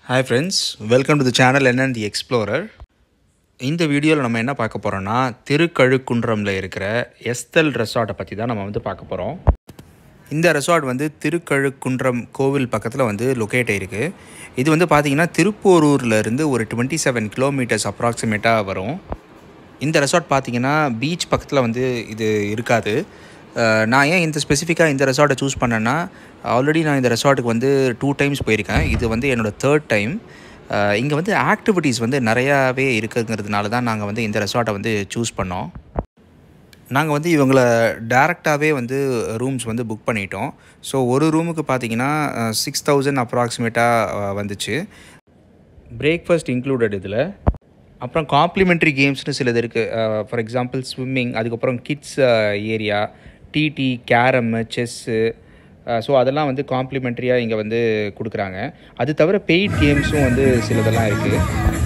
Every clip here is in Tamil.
hi friends welcome to the channel என்னன் தி எக்ஸ்ப்ளோரர் இந்த வீடியோவில் நம்ம என்ன பார்க்க போகிறோன்னா திருக்கழுக்குன்றமில் இருக்கிற எஸ்தல் ரெசார்ட்டை பற்றி தான் நம்ம வந்து பார்க்க போகிறோம் இந்த ரெசார்ட் வந்து திருக்கழுக்குன்றம் கோவில் பக்கத்தில் வந்து லொக்கேட் ஆகிருக்கு இது வந்து பார்த்திங்கன்னா திருப்போரூரில் இருந்து ஒரு டுவெண்ட்டி செவன் கிலோமீட்டர்ஸ் அப்ராக்சிமேட்டாக வரும் இந்த ரெசார்ட் பார்த்தீங்கன்னா பீச் பக்கத்தில் வந்து இது இருக்காது அஹ் நான் ஏன் இந்த ஸ்பெசிஃபிக்காக இந்த ரெசார்ட்டை சூஸ் பண்ணேன்னா ஆல்ரெடி நான் இந்த ரெசார்ட்டுக்கு வந்து டூ டைம்ஸ் போயிருக்கேன் இது வந்து என்னோடய தேர்ட் டைம் இங்கே வந்து ஆக்டிவிட்டீஸ் வந்து நிறையாவே இருக்குங்கிறதுனால தான் நாங்கள் வந்து இந்த ரெசார்ட்டை வந்து சூஸ் பண்ணோம் நாங்கள் வந்து இவங்கள டேரெக்டாகவே வந்து ரூம்ஸ் வந்து புக் பண்ணிட்டோம் ஸோ ஒரு ரூமுக்கு பார்த்தீங்கன்னா சிக்ஸ் தௌசண்ட் அப்ராக்சிமேட்டாக வந்துச்சு பிரேக்ஃபாஸ்ட் இன்க்ளூடட் இதில் அப்புறம் காம்ப்ளிமெண்ட்ரி கேம்ஸ்னு சிலது இருக்குது ஃபார் எக்ஸாம்பிள் ஸ்விம்மிங் அதுக்கப்புறம் kids area TT carrom chess so அதெல்லாம் வந்து காம்ப்ளிமெண்ட்ரியாக இங்கே வந்து கொடுக்குறாங்க அது தவிர பெய்ட் கேம்ஸும் வந்து சிலதெல்லாம் இருக்குது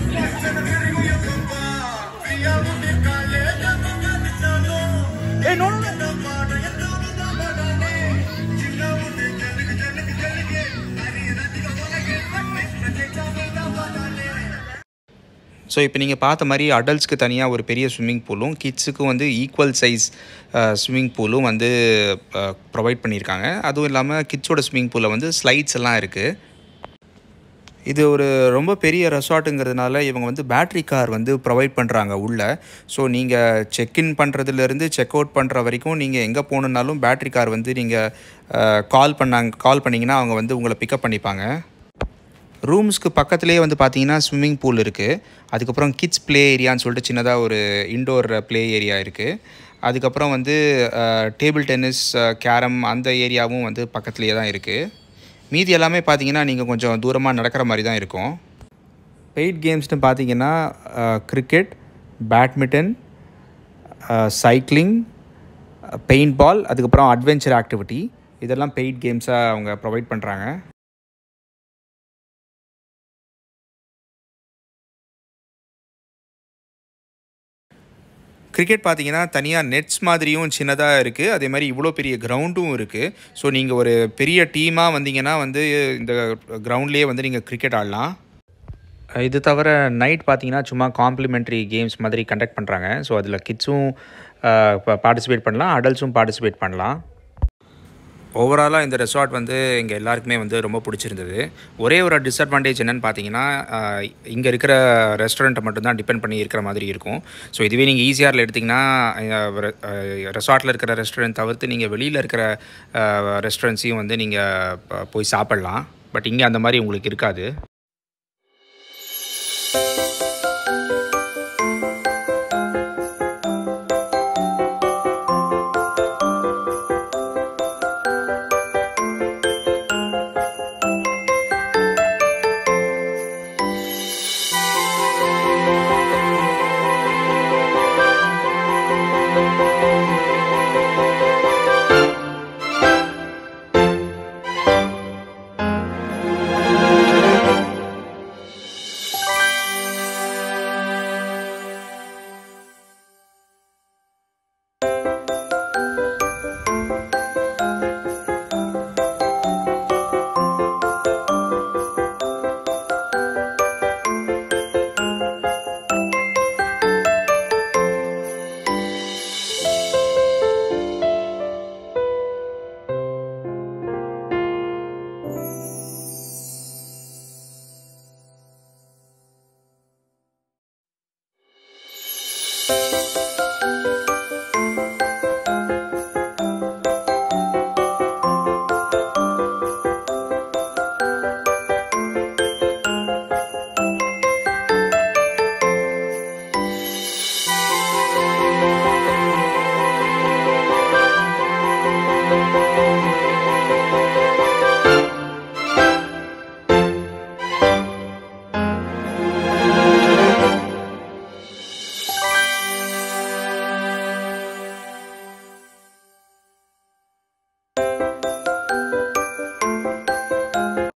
ஸோ இப்போ நீங்கள் பார்த்த மாதிரி அடல்ட்ஸ்க்கு தனியாக ஒரு பெரிய ஸ்விம்மிங் பூலும் கிட்ஸுக்கும் வந்து ஈக்குவல் சைஸ் ஸ்விம்மிங் பூலும் வந்து ப்ரொவைட் பண்ணியிருக்காங்க அதுவும் இல்லாமல் கிட்ஸோட ஸ்விம்மிங் பூலில் வந்து ஸ்லைட்ஸ் எல்லாம் இருக்குது இது ஒரு ரொம்ப பெரிய ரெசார்ட்டுங்கிறதுனால இவங்க வந்து பேட்ரி கார் வந்து ப்ரொவைட் பண்ணுறாங்க உள்ளே ஸோ நீங்கள் செக்இன் பண்ணுறதுலேருந்து செக் அவுட் பண்ணுற வரைக்கும் நீங்கள் எங்கே போகணுன்னாலும் பேட்ரி கார் வந்து நீங்கள் கால் பண்ணாங்க கால் பண்ணிங்கன்னா அவங்க வந்து உங்களை பிக்கப் பண்ணிப்பாங்க ரூம்ஸ்க்கு பக்கத்துலேயே வந்து பார்த்தீங்கன்னா ஸ்விம்மிங் பூல் இருக்குது அதுக்கப்புறம் கிட்ஸ் ப்ளே ஏரியான்னு சொல்லிட்டு சின்னதாக ஒரு இன்டோர் ப்ளே ஏரியா இருக்குது அதுக்கப்புறம் வந்து டேபிள் டென்னிஸ் கேரம் அந்த ஏரியாவும் வந்து பக்கத்துலேயே தான் இருக்குது மீதி எல்லாமே பார்த்தீங்கன்னா நீங்கள் கொஞ்சம் தூரமாக நடக்கிற மாதிரி தான் இருக்கும் பெய்ட் கேம்ஸ்னு பார்த்தீங்கன்னா cricket badminton cycling paintball அதுக்கப்புறம் அட்வென்ச்சர் ஆக்டிவிட்டி இதெல்லாம் பெய்ட் கேம்ஸாக அவங்க ப்ரொவைட் பண்ணுறாங்க கிரிக்கெட் பார்த்தீங்கன்னா தனியாக நெட்ஸ் மாதிரியும் சின்னதாக இருக்குது அதே மாதிரி இவ்வளோ பெரிய கிரவுண்டும் இருக்குது ஸோ நீங்கள் ஒரு பெரிய டீமாக வந்தீங்கன்னா வந்து இந்த கிரவுண்ட்லேயே வந்து நீங்கள் கிரிக்கெட் ஆடலாம் இது தவிர நைட் பார்த்தீங்கன்னா சும்மா காம்ப்ளிமெண்ட்ரி கேம்ஸ் மாதிரி கண்டக்ட் பண்ணுறாங்க ஸோ அதில் கிட்ஸும் பார்ட்டிசிபேட் பண்ணலாம் அடல்ட்ஸும் பார்ட்டிசிபேட் பண்ணலாம் ஓவராலாக இந்த ரெசார்ட் வந்து எங்கள் எல்லாருக்குமே வந்து ரொம்ப பிடிச்சிருந்தது ஒரே ஒரு டிஸ்அட்வான்டேஜ் என்னென்னு பார்த்தீங்கன்னா இங்கே இருக்கிற ரெஸ்டாரண்ட்டை மட்டும்தான் டிபெண்ட் பண்ணி இருக்கிற மாதிரி இருக்கும் ஸோ இதுவே நீங்கள் ஈஸியாரில் எடுத்திங்கன்னா ரெசார்ட்டில் இருக்கிற ரெஸ்டாரண்ட் தவிர்த்து நீங்கள் வெளியில் இருக்கிற ரெஸ்டாரண்ட்ஸையும் வந்து நீங்கள் போய் சாப்பிட்லாம் பட் இங்கே அந்த மாதிரி உங்களுக்கு இருக்காது